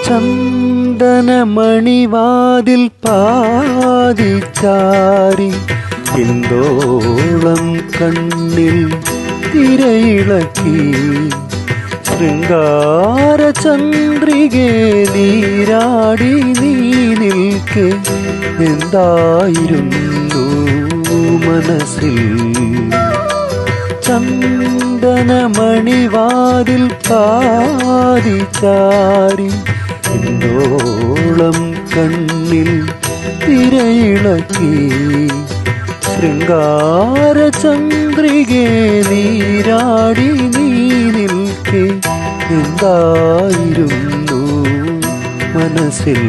ചന്ദനമണിവാതിൽ പാതിച്ചാരി എന്തോളം കണ്ണിൽ തിരയിളക്കി ശൃംഗാര ചന്ദ്രികെ നീരാടി നീ നിൽക്കെ എന്തായിരുന്നു മനസ്സിൽ ചന്ദനമണിവാതിൽ പാതിച്ചാരി എന്തോളം കണ്ണിൽ തിരയിളക്കി ശൃംഗാര ചന്ദ്രികെ നീരാടി നീ നിൽക്കെ എന്തായിരുന്നു മനസ്സിൽ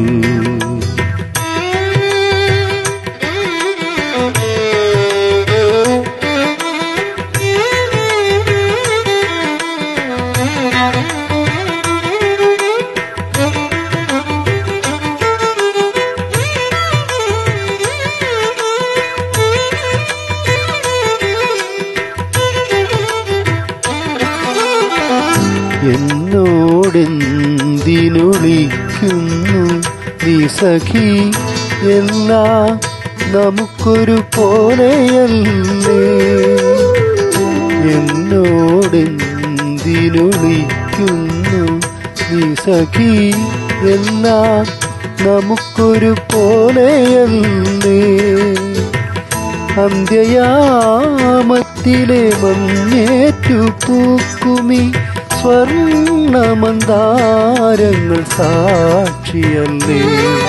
എന്നോടെന്തിനൊളിക്കുന്നു നീ സഖി എല്ലാം നമുക്കൊരു പോലെയല്ലേ എന്നോടെന്തിനൊളിക്കുന്നു നീ സഖി എല്ലാം നമുക്കൊരു പോലെയല്ലേ അന്ത്യയാമത്തിലെ മഞ്ഞേറ്റു പൂക്കുമി സ്വർണമന്താരങ്ങൾ സാക്ഷിയല്ലേ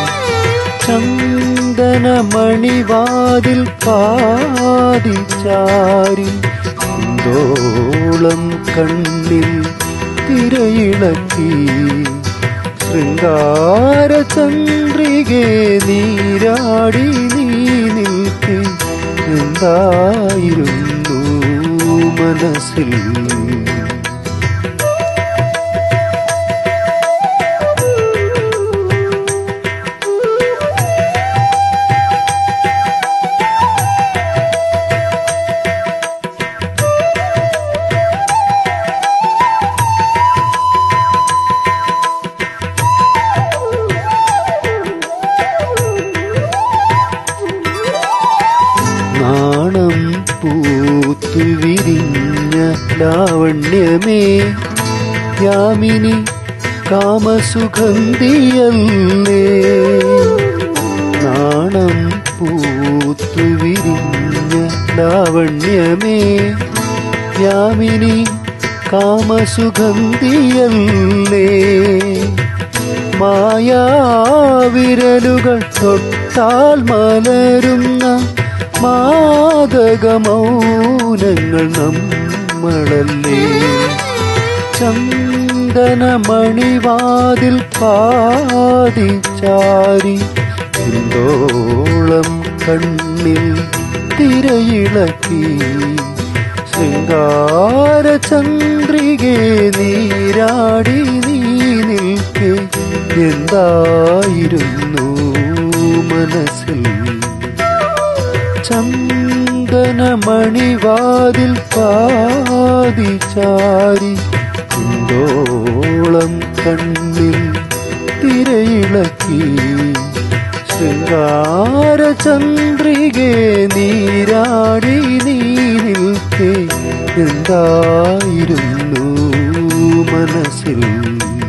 ചന്ദനമണിവാതിൽ പാതിച്ചാരി എന്തോളം കണ്ണിൽ തിരയിളക്കി ശൃംഗാര ചന്ദ്രികെ നീരാടി നീ നിൽക്കെ എന്തായിരുന്നു മനസ്സിൽ നാണം പൂത്തു വിരിഞ്ഞ ലാവണ്യമേ യാമിനി കാമസുഗന്ധിയല്ലേ നാണം പൂത്തു വിരിഞ്ഞ ലാവണ്യമേ യാമിനി കാമസുഗന്ധിയല്ലേ മായാവിരലുകൾ തൊട്ടാൽ മലരുന്ന മാതകമൗനങ്ങൾ നമ്മളല്ലേ ചന്ദനമണിവാതിൽ പാതിച്ചാരി എന്തോളം കണ്ണിൽ തിരയിളക്കി ശൃംഗാര ചന്ദ്രികെ നീരാടി നീ നിൽക്കെ എന്തായിരുന്നു മനസ്സിൽ ചന്ദനമണിവാതിൽ പാതിച്ചാരി എന്തോളം കണ്ണിൽ തിരയിളക്കി ശൃംഗാര ചന്ദ്രികെ നീരാടി നീ നിൽക്കെ എന്തായിരുന്നു മനസ്സിൽ